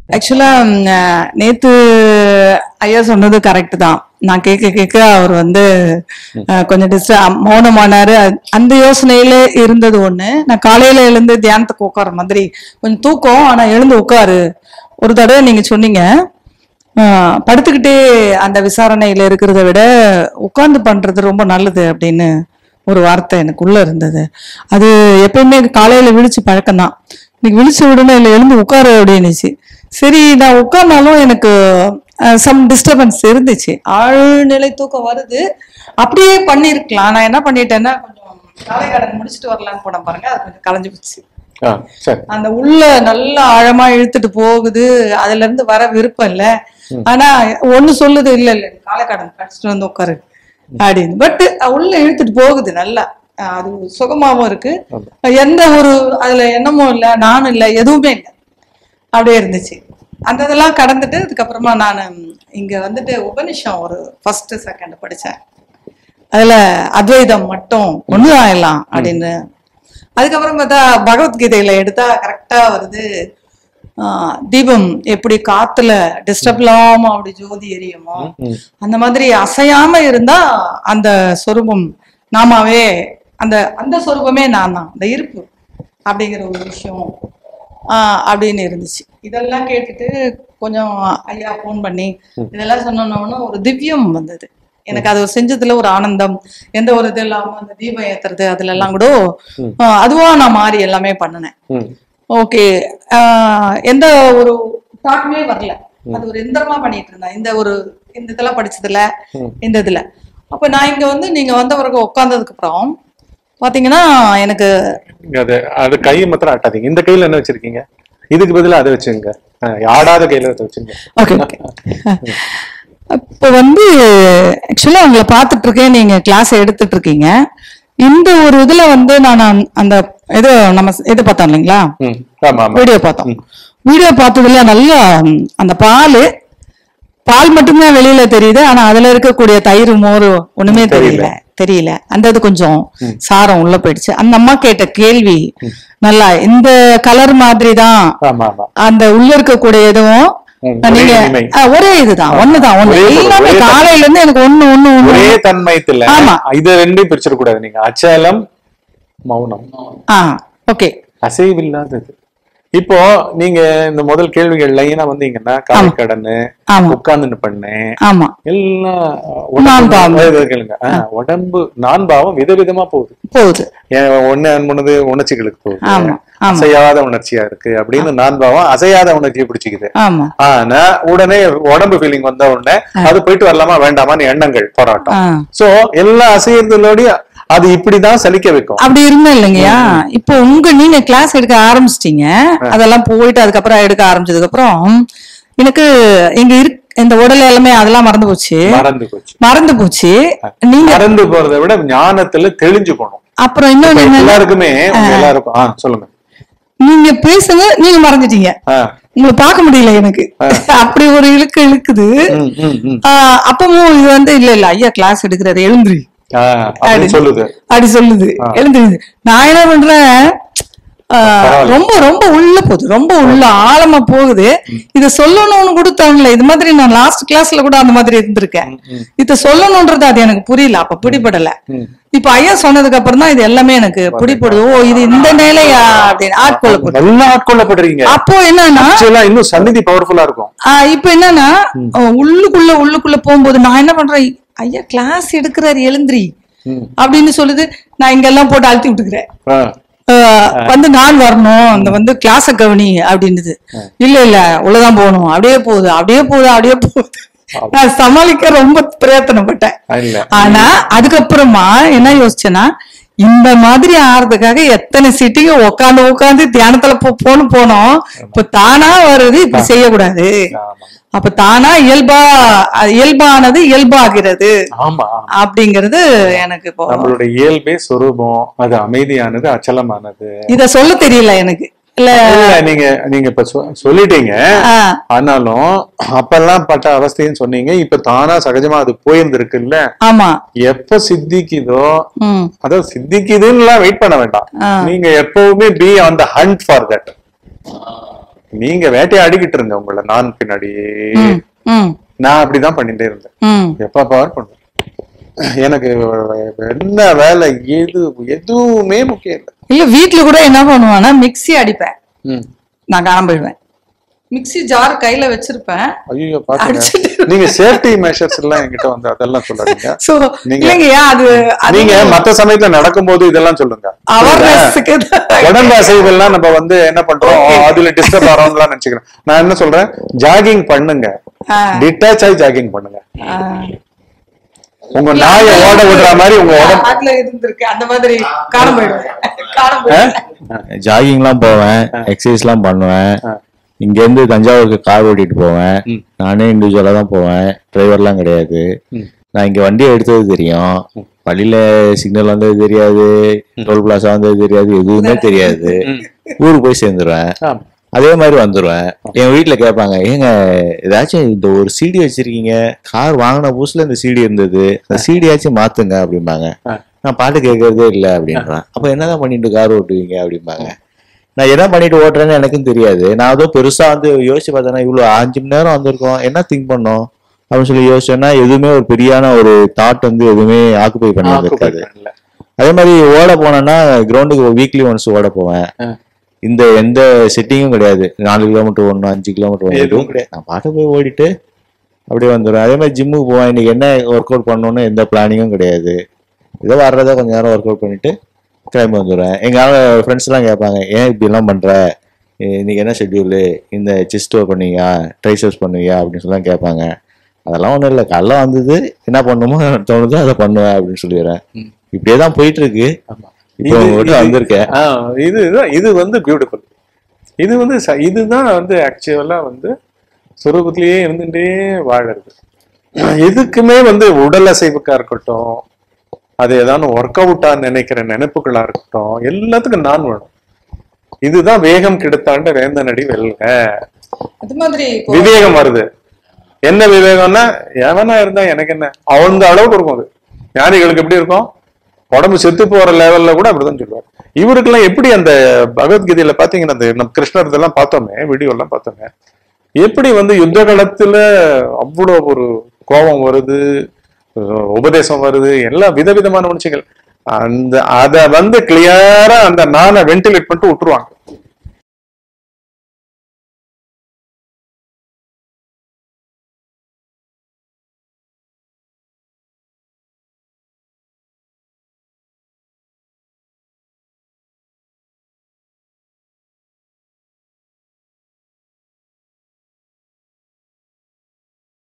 ஆக்சுவலா நேத்து ஐயா சொன்னது கரெக்ட் தான் நான் கேட்க கேட்க அவர் வந்து அஹ், கொஞ்சம் டிஸ்டர்ப் மௌனமானாரு அ- அந்த யோசனையில இருந்தது ஒண்ணு நான் காலையில எழுந்து தியானத்துக்கு உட்கார மாதிரி கொஞ்சம் தூக்கம் ஆனா எழுந்து உட்காரு ஒரு தடவை நீங்க சொன்னீங்க அஹ், படுத்துக்கிட்டே அந்த விசாரணையில இருக்கிறத விட உட்கார்ந்து பண்றது ரொம்ப நல்லது அப்படின்னு ஒரு வார்த்தை எனக்குள்ள இருந்தது அது எப்பயுமே காலையில விழிச்சு பழக்கம்தான் இன்னைக்கு விழிச்ச உடனே இல்லை எழுந்து உட்காரு அப்படின்னுச்சு சரி நான் உட்கார்ந்தாலும் எனக்கு சம் டிஸ்டர்பன்ஸ் இருந்துச்சு ஆழ்நிலை தூக்கம் வருது அப்படியே பண்ணியிருக்கலாம் நான் என்ன பண்ணிட்டேன்னா கொஞ்சம் காலை கடன் முடிச்சுட்டு வரலான்னு போனேன் பாருங்க அது கொஞ்சம் கலைஞ்சு போச்சு ஆ, சரி அந்த உள்ள நல்லா ஆழமா இழுத்துட்டு போகுது அதுல இருந்து வர விருப்பம் இல்ல ஆனா ஒண்ணு சொல்லுது இல்ல இல்ல காலக்கடன் கடிச்சிட்டு வந்து உட்காரு அப்படின்னு பட் உள்ள இழுத்துட்டு போகுது நல்லா அஹ் அது சுகமாவும் இருக்கு எந்த ஒரு அதுல எண்ணமும் இல்ல நானும் இல்ல எதுவுமே இல்லை அப்படியே இருந்துச்சு அந்த இதெல்லாம் கடந்துட்டு அதுக்கப்புறமா நான் இங்க வந்துட்டு உபனிஷம் ஒரு ஃபர்ஸ்ட் செகண்ட் படிச்சேன் அதுல அத்வைதம் மட்டும் ஒண்ணுதான் எல்லாம் அப்படின்னு அதுக்கப்புறம் பார்த்தா பகவத்கீதையில எடுத்தா கரெக்டா வருது ஆஹ் தீபம் எப்படி காத்துல டிஸ்டர்ப் இல்லாம அப்படி ஜோதி எரியுமோ ம். அந்த மாதிரி அசையாம இருந்தா அந்த சொரூபம் நாமாவே அந்த அந்த சொரூபமே நான் தான் அந்த இருப்பு அப்படிங்கிற ஒரு விஷயம் ஆஹ் அப்படின்னு இருந்துச்சு இதெல்லாம் கேட்டுட்டு கொஞ்சம் ஐயா ஃபோன் பண்ணி இதெல்லாம் சொன்னோன்னு ஒரு திவ்யம் வந்தது எனக்கு அது செஞ்சதுல ஒரு ஆனந்தம் எந்த ஒரு இது இல்லாம அந்த தீபம் ஏத்துறது அதுல எல்லாம் கூட ஆஹ் அதுவா நான் மாறி எல்லாமே பண்ணினேன் ம். ஓகே எந்த ஒரு தாட்டுமே வரல அது ஒரு எந்திரமா பண்ணிட்டு இருந்தேன் இந்த ஒரு இந்த இதெல்லாம் படிச்சதுல இந்த இதுல அப்ப நான் இங்க வந்து நீங்க வந்த பிறகு உட்கார்ந்ததுக்கு அப்புறம் பாத்தீங்கன்னா எனக்கு அது அது கையை மாத்திரம் ஆட்டாதீங்க இந்த கையில என்ன வச்சிருக்கீங்க இதுக்கு பதிலா அதை வச்சுங்க ஆ, ஆடாத கையில அதை வச்சுங்க ஓகே ஓகே இப்போ வந்து ஆக்சுவலா உங்களை பார்த்துட்டு இருக்கேன் நீங்க கிளாஸ் எடுத்துட்டு இருக்கீங்க இந்த ஒரு இதுல வந்து நான் அந்த- அந்த இது நம்ம இது பார்த்தோம் இல்லைங்களா ம். ஆமா ஆமா வீடியோ பார்த்தோம் வீடியோ பார்த்ததுல நல்ல ம், அந்த பால் பால் மட்டுமே வெளியில தெரியுது ஆனா அதுல இருக்கக்கூடிய தயிர் மோர் ஒண்ணுமே தெரியல தெரியல அந்த இது கொஞ்சம் சாரம் உள்ள போயிடுச்சு அந்த அம்மா கேட்ட கேள்வி நல்லா இந்த கலர் மாதிரி தான் ஆமா ஆமா அந்த உள்ள இருக்கக்கூடிய இதுவும் ம், நீங்க ஒரே இனிமை. ஆ, ஒரே இதுதான் ஒண்ணுதான் ஒண்ணு ஒரே பொருள், எல்லாமே ஒரே காலையில இருந்து எனக்கு ஒண்ணு ஒண்ணு ஒண்ணு ஒரே தன்மையத்துல ஆமா. இது ரெண்டையும் பிரிச்சிட கூடாது நீங்க அச்சலம் மௌனம் ஆ ஓகே அசைவில்லாதது இப்போ நீங்க இந்த முதல் கேள்விகள் லைனா வந்தீங்கன்னா காலைக்கடனு ஆமா உட்கார்ந்துன்னு பண்ணேன் ஆமா எல்லாம் நான் உடம்பு பாவம். இது கேளுங்க ஆ, உடம்பு நான் பாவம் விதவிதமா போகுது போகுது ஏன் ஒண்ணு அன்புனது உணர்ச்சிகளுக்கு போகுது ஆமா ஆமா அசையாத உணர்ச்சியா இருக்கு அப்படின்னு நான் பாவம் அசையாத உணர்ச்சியை பிடிச்சிக்குது ஆமா ஆனா உடனே உடம்பு ஃபீலிங் வந்த உடனே அது போயிட்டு வரலாமா வேண்டாமான்னு எண்ணங்கள் போராட்டம் ஆ சோ எல்லாம் அசையறதுலோடய அது இப்படிதான் சலிக்க வைக்கும் அப்படி இருந்தா இல்லைங்கய்யா இப்போ உங்க நீங்க கிளாஸ் எடுக்க ஆரம்பிச்சிட்டீங்க அதெல்லாம் போயிட்டு அதுக்கப்புறம் எடுக்க ஆரம்பிச்சதுக்கு அப்புறம் எனக்கு இங்க இருக் இந்த உடல் எல்லாமே அதெல்லாம் மறந்து போச்சு மறந்து போச்சு மறந்து போச்சு நீங்க மறந்து போறதை விட ஞானத்துல தெளிஞ்சு போகணும் அப்புறம் இன்னொன்னு என்ன எல்லாருக்குமே உங்க எல்லாருக்கும் ஆ சொல்லுங்க நீங்க பேசுங்க நீங்க மறந்துட்டீங்க ஆ, உங்களை பார்க்க முடியல எனக்கு அப்படி ஒரு இழுக்கு இழுக்குது ம், ம், ம். ஆஹ் அப்பவும் இது வந்து இல்ல இல்ல ஐயா கிளாஸ் எடுக்கிறாரு எழுந்துரு ஆ, அப்படின்னு சொல்லுது அப்படி சொல்லுது எழுந்துருது நான் என்ன பண்றேன் ஆஹ் ரொம்ப ரொம்ப உள்ள போகுது ரொம்ப உள்ள ஆழமா போகுது இத சொல்லணும்னு கூட தோணல இது மாதிரி நான் லாஸ்ட் கிளாஸ்ல கூட அந்த மாதிரி இருந்திருக்கேன் இத சொல்லணும்ன்றது அது எனக்கு புரியல அப்ப பிடிபடல இப்ப ஐயா சொன்னதுக்கு அப்புறம் தான் இது எல்லாமே எனக்கு பிடிப்படுது ஓ இது இந்த நிலையா அப்படின்னு ஆட்கொள்ளப்படுது நல்லா ஆட்கொள்ளப்படுறீங்க அப்போ என்னன்னா ஆக்சுவலா இன்னும் சந்நிதி பவர்ஃபுல்லா இருக்கும் ஆஹ் இப்ப என்னன்னா அஹ் உள்ளுக்குள்ள உள்ளுக்குள்ள போகும்போது நான் என்ன பண்றேன் ஐயா கிளாஸ் எடுக்கிறாரு எழுந்திரி ம். அப்படின்னு சொல்லுது நான் இங்கெல்லாம் போட்டு அழுத்தி விட்டுக்கிறேன் ஆ, ஆஹ் வந்து நான் வரணும் அந்த வந்து கிளாஸ கவனி அப்படின்னுது இல்ல இல்ல உள்ளதான் போகணும் அப்படியே போகுது அப்படியே போகுது அப்படியே போகுது நான் சமாளிக்க ரொம்ப பிரயத்தனப்பட்டேன் இல்ல ஆனா அதுக்கப்புறமா என்ன யோசிச்சேன்னா இந்த மாதிரி ஆறதுக்காக எத்தனை சிட்டிங்க உட்காந்து உட்காந்து தியானத்துல போ போன்னு போனோம் இப்ப தானா வருது இப்படி செய்யக்கூடாது ஆமா அப்ப தானா இயல்பா அது இயல்பானது இயல்பாகிறது ஆமா ஆமா. அப்படிங்கிறது எனக்கு இப்போ நம்மளுடைய இயல்பே சொரூபம் அது அமைதியானது அச்சலமானது இத சொல்ல தெரியல எனக்கு இல்ல இல்ல நீங்க நீங்க இப்ப சொ- சொல்லிட்டீங்க ஆ, ஆனாலும் அப்பெல்லாம் பட்ட அவஸ்தைன்னு சொன்னீங்க இப்ப தானா சகஜமா அது போயிருந்திருக்குல்ல ஆமா எப்ப சித்திக்குதோ ம் அதாவது சித்திக்குதுன்னு வெயிட் பண்ண வேண்டாம் ஆ. நீங்க எப்பவுமே be on the hunt for that நீங்க வேட்டையாடிக்கிட்டு இருங்க உங்களை நான் பின்னாடியே ம், ம், நான் அப்படிதான் பண்ணிட்டே இருந்தேன் ம். எப்ப பார் பண்ணுவேன் எனக்கு என்ன வேலை எது எதுவுமே முக்கியம் இல்லை இல்ல வீட்ல கூட என்ன பண்ணுவான்னா மிக்ஸி அடிப்பேன் ம். நான் காணாம போயிடுவேன் மிக்ஸி ஜார் கையில வச்சிருப்பேன் ஐயோ பாத்துங்க அடிச்சிட்டு நீங்க சேஃப்டி மெஷர்ஸ் எல்லாம் என்கிட்ட வந்து அதெல்லாம் சொல்லாதீங்க சோ நீங்க- இல்லைங்கய்யா அது அது நீங்க மத்த சமயத்துல நடக்கும்போது இதெல்லாம் சொல்லுங்க அவேர்னஸ்க்கு உடம்பு அசைவெல்லாம் நம்ம வந்து என்ன பண்றோம் அதுல டிஸ்டர்ப் ஆகிறோம்லாம் நினைச்சுக்கிறேன் நான் என்ன சொல்றேன் ஜாகிங் பண்ணுங்க டிட்டாச் ஆகி ஜாகிங் பண்ணுங்க உங்க நாயை ஓட விடுற மாதிரி உங்க உடம்பு அதுல இருந்திருக்கு அந்த மாதிரி காணாம போயிடுவேன் காணாம போயிடுவேன் ஜாகிங்லாம் போவேன் எக்ஸசைஸ்லாம் பண்ணுவேன் ஆ. இங்க இருந்து தஞ்சாவூருக்கு கார் ஓட்டிட்டு போவேன் ம். நானே இண்டிவிஜுவலா தான் போவேன் டிரைவர்லாம் கிடையாது ம். நான் இங்க வண்டி எடுத்தது தெரியும் வழியில சிக்னல் வந்தது தெரியாது டோல் பிளாசா வந்தது தெரியாது எதுவுமே தெரியாது ம். ஊருக்கு போய் சேர்ந்துருவேன் ஆமா. அதே மாதிரி வந்துருவேன் என் வீட்ல கேட்பாங்க ஏங்க ஏதாச்சும் இந்த ஒரு சிடி வச்சிருக்கீங்க கார் வாங்கின புதுசுல இந்த சிடி இருந்தது அந்த சிடியாச்சும் மாத்துங்க அப்படிம்பாங்க ஆ. நான் பாட்டு கேட்கறதே இல்லை அப்படின்றான் அப்ப என்னதான் பண்ணிட்டு கார் ஓட்டுவீங்க அப்படிம்பாங்க நான் என்ன பண்ணிட்டு ஓட்டுறேன்னு எனக்கும் தெரியாது நான் அதுவும் பெருசா வந்து யோசிச்சு பார்த்தேன்னா இவ்வளவு அஞ்சு மணி நேரம் வந்திருக்கோம் என்ன திங்க் பண்ணோம் அப்படின்னு சொல்லி யோசிச்சேன்னா எதுவுமே ஒரு பெரியான ஒரு தாட் வந்து எதுவுமே ஆக்குபை பண்ணி இருக்காது இல்ல. அதே மாதிரி ஓட போனேன்னா கிரவுண்டுக்கு வீக்லி ஒன்ஸ் ஓட போவேன் ஆ. இந்த எந்த செட்டிங்கும் கிடையாது நாலு கிலோமீட்டர் ஒன்று அஞ்சு கிலோமீட்டர் ஒன்று எதுவும் எதுவும் கிடையாது நான் பாட்டு போய் ஓடிட்டு அப்படியே வந்துடுவேன் அதே மாதிரி ஜிம்முக்கு போவேன் இன்னைக்கு என்ன ஒர்க் அவுட் பண்ணணும்னு எந்த பிளானிங்கும் கிடையாது ஏதோ வர்றதை கொஞ்ச நேரம் ஒர்க் அவுட் பண்ணிட்டு கிளம்பி வந்துடுவேன் எங்க ஃப்ரெண்ட்ஸ் எல்லாம் கேட்பாங்க ஏன் இப்படி எல்லாம் பண்ற இ- இன்னைக்கு என்ன ஷெட்யூலு இந்த செஸ்ட் ஒர்க் பண்ணுவியா ட்ரைசப்ஸ் பண்ணுவியா அப்படின்னு சொல்லலாம் கேட்பாங்க அதெல்லாம் ஒன்றும் இல்லை காலைல வந்தது என்ன பண்ணுமோ தோணுதோ அதை பண்ணுவேன் அப்படின்னு சொல்லிடுறேன் ம். இப்படியே தான் போயிட்டு இருக்கு ஆமா. இப்போ இது- உங்ககிட்ட இது- வந்திருக்கேன் ஆ, இதுதான் இது வந்து பியூட்டிஃபுல் இது வந்து ச- இதுதான் வந்து ஆக்சுவலா வந்து சுரூபத்திலேயே இருந்துட்டே வாழறது எதுக்குமே வந்து உடல் அசைவுக்கா இருக்கட்டும் அது ஏதாவது ஒர்க் அவுட்டா நினைக்கிற நினைப்புகளா இருக்கட்டும் எல்லாத்துக்கும் நான் வேணும் இதுதான் வேகம் கெடுத்தாண்ட வேந்தனடி வெல்க அது மாதிரி இப்போ விவேகம் வருது என்ன விவேகம்னா எவனா இருந்தா எனக்கு என்ன அவங்க அளவுக்கு இருக்கும் அது ஞானிகளுக்கு எப்படி இருக்கும் உடம்பு செத்து போற லெவல்ல கூட அப்படிதான் சொல்லுவார் இவருக்கெல்லாம் எப்படி அந்த பகவத்கீதையில பாத்தீங்கன்னா அந்த நம்ம கிருஷ்ணர் இதெல்லாம் பார்த்தோமே வீடியோ எல்லாம் பார்த்தோமே எப்படி வந்து யுத்த காலத்துல அவ்வளோ ஒரு கோபம் வருது அஹ் உபதேசம் வருது எல்லாம் விதவிதமான உணர்ச்சிகள் அந்த அத வந்து கிளியரா அந்த நானை வென்டிலேட் பண்ணிட்டு விட்டுருவாங்க